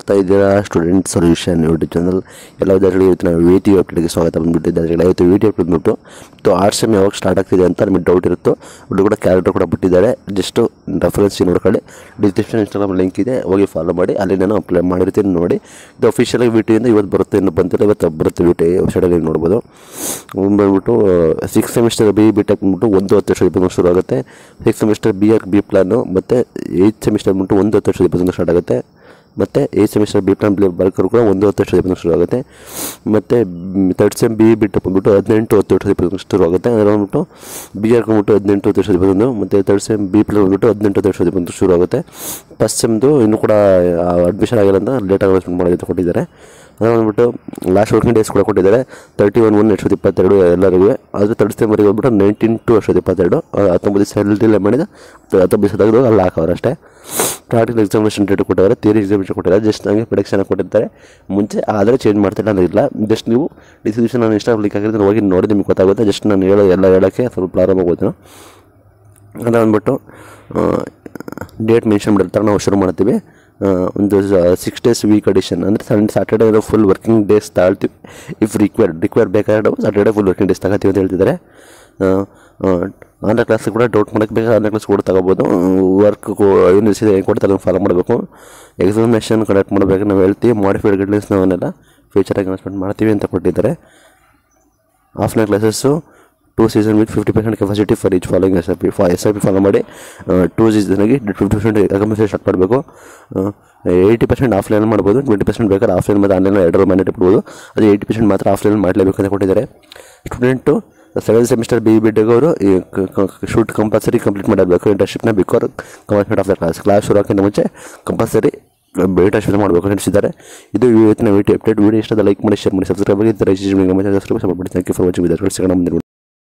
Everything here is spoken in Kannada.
ನೋಡ್ತಾ ಇದ್ದೀರಾ ಸ್ಟೂಡೆಂಟ್ ಸೊಲ್ಯೂಷನ್ ಯೂಟ್ಯೂಬ್ ಚಾನಲ್ ಎಲ್ಲ ವಿದ್ಯಾರ್ಥಿಗಳಿಗೆ ಇವತ್ತು ನಾವು ವಿ ಟಿ ಅಪ್ಡೇಟ್ಗೆ ಸ್ವಾಗತ ಬಂದುಬಿಟ್ಟಿದ್ದಾರೆ ಇವತ್ತು ವಿ ಟಿ ಅಪ್ಡೇಟ್ ಬಂದ್ಬಿಟ್ಟು ಮತ್ತು ಆರ್ಟ್ಸ್ ಸೆಮ್ ಯಾವಾಗ ಸ್ಟಾರ್ಟ್ ಆಗ್ತಿದೆ ಅಂತ ನಿಮಗೆ ಡೌಟ್ ಇರುತ್ತೋ ಅದು ಕೂಡ ಕ್ಯಾರೆಕ್ಟರ್ ಕೂಡ ಬಿಟ್ಟಿದ್ದಾರೆ ಜಸ್ಟು ರೆಫರೆನ್ಸ್ ನೋಡ್ಕೊಳ್ಳಿ ಡಿಸ್ಕ್ರಿಪ್ಷನ್ ಇನ್ಸ್ಟಾಗ್ರಾಮ್ ಲಿಂಕ್ ಇದೆ ಹೋಗಿ ಫಾಲೋ ಮಾಡಿ ಅಲ್ಲಿ ನಾನು ಅಪ್ಲೈ ಮಾಡಿರ್ತೀನಿ ನೋಡಿ ಇದು ಅಫಿಷಿಯಲಾಗಿ ವಿ ಟಿಯಿಂದ ಇವತ್ತು ಬರುತ್ತೆ ಇನ್ನು ಬಂತಿಲ್ಲ ಇವತ್ತು ಬರುತ್ತೆ ವಿ ಟಿ ವೆಬ್ಸೈಟಲ್ಲಿ ನೋಡ್ಬೋದು ಒಂದು ಬಂದ್ಬಿಟ್ಟು six semester B B tech ಬಂದ್ಬಿಟ್ಟು ಒಂದು ಹತ್ತು ವರ್ಷದ ಇಪ್ಪತ್ತೊಂದು ಶುರು ಆಗುತ್ತೆ six semester B R B plan ಮತ್ತು ಏಯ್ತ್ ಸೆಮಿಸ್ಟರ್ ಬಂದ್ಬಿಟ್ಟು ಒಂದು ಹತ್ತು ವರ್ಷದ ಇಪ್ಪತ್ತೊಂದು ಸ್ಟಾರ್ಟ್ ಆಗುತ್ತೆ ಮತ್ತು ಏಯ್ತ್ ಸೆಮಿಸ್ಟರ್ ಬಿ ಪ್ಲಾನ್ ಬರ್ಕರು ಕೂಡ ಒಂದು ಹತ್ತು ವರ್ಷದ ಇಪ್ಪತ್ತೊಂದು ಶುರು ಆಗುತ್ತೆ ಮತ್ತು ತರ್ಡ್ ಸೆಮ್ ಬಿ ಬಿಟ್ಟು ಬಂದ್ಬಿಟ್ಟು ಹದಿನೆಂಟು ಹತ್ತು ವರ್ಷದ ಇಪ್ಪತ್ತೊಂದು ಶುರು ಆಗುತ್ತೆ ಅದರ ಬಂದ್ಬಿಟ್ಟು ಬಿ ಆರ್ ಬಂದ್ಬಿಟ್ಟು ಹದಿನೆಂಟು ಹತ್ತು ವರ್ಷದ ಇಪ್ಪತ್ತೊಂದು ಮತ್ತು ತರ್ಡ್ ಸೆಮ್ ಬಿ ಪ್ಲಾನ್ ಬಂದ್ಬಿಟ್ಟು ಹದಿನೆಂಟು ಹತ್ತು ವರ್ಷದ ಇಪ್ಪತ್ತೊಂದು ಶುರು ಆಗುತ್ತೆ ಫಸ್ಟ್ ಸೆಮ್ದು ಇನ್ನೂ ಕೂಡ ಅಡ್ಮಿಷನ್ ಆಗಿಲ್ಲ ಅಂತ ಲೇಟಾಗಿ ಅನೌನ್ಸ್ಮೆಂಟ್ ಮಾಡೋದು ಅಂತ ಕೊಟ್ಟಿದ್ದಾರೆ ಅದು ಬಂದ್ಬಿಟ್ಟು ಲಾಸ್ಟ್ ವರ್ಕಿಂಗ್ ಡೇಸ್ ಕೂಡ ಕೊಟ್ಟಿದ್ದಾರೆ ತರ್ಟಿ ಒನ್ ಒನ್ ಎರಡು ಸಾವಿರದ ಇಪ್ಪತ್ತೆರಡು ಎಲ್ಲರಿಗೂ ಅದು ತರ್ಡ್ ಸೆಮ್ವರೆಗೆ ಬಂದ್ಬಿಟ್ಟು ನೈನ್ಟೀನ್ ಟು ಎರಡು ಸಾವಿರದ ಇಪ್ಪತ್ತೆರಡು ಹತ್ತೊಂಬತ್ತು ಸ್ಯಾಲರಿ ಮಾಡಿದ ಹತ್ತೊಂಬತ್ತು ದಿವಸ ತೆಗೆದು ಅಲ್ಲಿ ಹಾಕವ್ರೆ ಅಷ್ಟೇ ಪ್ರಾಕ್ಟಿಕಲ್ ಎಕ್ಸಾಮಿನೇಷನ್ ಡೇಟ್ ಕೊಟ್ಟಿದ್ದಾರೆ ಥಿಯರಿ ಎಕ್ಸಾಮಿನೇಷನ್ ಕೊಟ್ಟಿದ್ದಾರೆ ಜಸ್ಟ್ ನನಗೆ ಪ್ರೊಡಕ್ಷನ್ ಕೊಟ್ಟಿರ್ತಾರೆ ಮುಂಚೆ ಆದರೆ ಚೇಂಜ್ ಮಾಡ್ತಿಲ್ಲ ಅಂದ್ರೆ ಇಲ್ಲ ಜಸ್ಟ್ ನೀವು ಡಿಸ್ಕ್ರಿಪ್ಷನ್ ನಾನು ಇನ್ಸ್ಟಾಗ್ರಾಮ್ ಲಿಂಕ್ ಹಾಕಿದ್ರೆ ಹೋಗಿ ನೋಡಿ ನಿಮ್ಗೆ ಗೊತ್ತಾಗುತ್ತೆ ಜಸ್ಟ್ ನಾನು ಹೇಳೋ ಎಲ್ಲ ಹೇಳೋಕ್ಕೆ ಸ್ವಲ್ಪ ಪ್ರಾರಂಭ ಆಗೋದು ಅದು ಬಂದ್ಬಿಟ್ಟು ಡೇಟ್ ಮೆನ್ಷನ್ ಮಾಡಿರ್ತಾರೆ ನಾವು ಶುರು ಮಾಡ್ತೀವಿ ಆ, ಒಂದು ಸಿಕ್ಸ್ ಡೇಸ್ ವೀಕ್ ಅಡಿಷನ್ ಅಂದರೆ Sunday Saturday full working days ತಾಳ್ತೀವಿ ಇಫ್ ರಿಕ್ವೈರ್ಡ್ ರಿಕ್ವೈರ್ ಬೇಕಾದ್ರೆ ನಾವು ಸಾಟರ್ಡೇ ಫುಲ್ ವರ್ಕಿಂಗ್ ಡೇಸ್ ತಗೋತೀವಿ ಅಂತ ಹೇಳ್ತಿದ್ದಾರೆ ಆನ್ಲೈನ್ ಕ್ಲಾಸ್ ಕೂಡ ಡೌಟ್ ಮಾಡೋಕ್ಕೆ ಬೇಕಾದ್ರೆ ಆನ್ಲೈನ್ ಕ್ಲಾಸ್ ಕೂಡ ತಗೋಬೋದು ವರ್ಕ್ ಏನು ಇದೆ ಏನು ಕೊಡ್ತಾರೆ ಅದನ್ನು ಫಾಲೋ ಮಾಡಬೇಕು ಎಕ್ಸಾಮಿನೇಷನ್ ಕಂಡಕ್ಟ್ ಮಾಡಬೇಕು ನಾವು ಹೇಳ್ತೀವಿ ಮಾಡಿಫೈಡ್ ಗೈಡ್ಲೈನ್ಸ್ ನಾವನ್ನೆಲ್ಲ ಫ್ಯೂಚರಾಗಿ ಅನೌನ್ಸ್ಮೆಂಟ್ ಮಾಡ್ತೀವಿ ಅಂತ ಕೊಟ್ಟಿದ್ದಾರೆ offline classes two season with fifty percent capacity for each following S I P ಫಾ ಎಸ್ ಐ ಪಿ ಫಾಲೋ ಮಾಡಿ ಟೂ ಸೀಸನ್ಗೆ ಫಿಫ್ಟಿ ಪರ್ಸೆಂಟ್ ಅಕಮಿಷನ್ ಸ್ಟಾರ್ಟ್ ಮಾಡಬೇಕು ಏಯ್ಟಿ ಪರ್ಸೆಂಟ್ ಆಫ್ಲೈನ್ ಮಾಡ್ಬೋದು ಟ್ವೆಂಟಿ ಪರ್ಸೆಂಟ್ ಬೇಕಾದ್ರೆ ಆಫ್ಲೈನ್ ಮತ್ತು ಆನ್ಲೈನ್ ಎರಡರ ಮ್ಯಾಂಡೇಟ್ ಬಿಡ್ಬೋದು ಅದು ಏಯ್ಟಿ ಪರ್ಸೆಂಟ್ ಮಾತ್ರ ಆಫ್ಲೈನ್ ಮಾಡಲೇಬೇಕು ಅಂತ ಕೊಟ್ಟಿದ್ದಾರೆ student seventh semester B B ಅವರು ಈ ಶೂಟ್ ಕಂಪಲ್ಸರಿ ಕಂಪ್ಲೀಟ್ ಮಾಡಬೇಕು ಇಂಟರ್ನ್ಶಿಪ್ನ before commencement of the class class ಶುರು ಹಾಕಿದ ಮುಂಚೆ ಕಂಪಲ್ಸರಿ ಇಂಟರ್ನ್ಶಿಪ್ ಮಾಡಬೇಕು ತಿಳಿಸಿದ್ದಾರೆ ಇದು ಇವತ್ತಿನ ವಿಡಿಯೋ ಅಪ್ಡೇಟ್ ವಿಡಿಯೋ ಇಷ್ಟದ ಲೈಕ್ ಮಾಡಿ ಶೇರ್ ಮಾಡಿ ಸಬ್ಸ್ಕ್ರೈಬ್ ಆಗಿ ಈ ಥರ ಸಬ್ಸ್ಕ್ರೈಬ್ ಮಾಡಿ ಥ್ಯಾಂಕ್ ಯು ಫಾರ್ ವಾಚಿಂಗ್ ವಿದ್ಯಾರ್ಥಿಗಳು ಸಿಗೋಣ ಮುಂದಿನ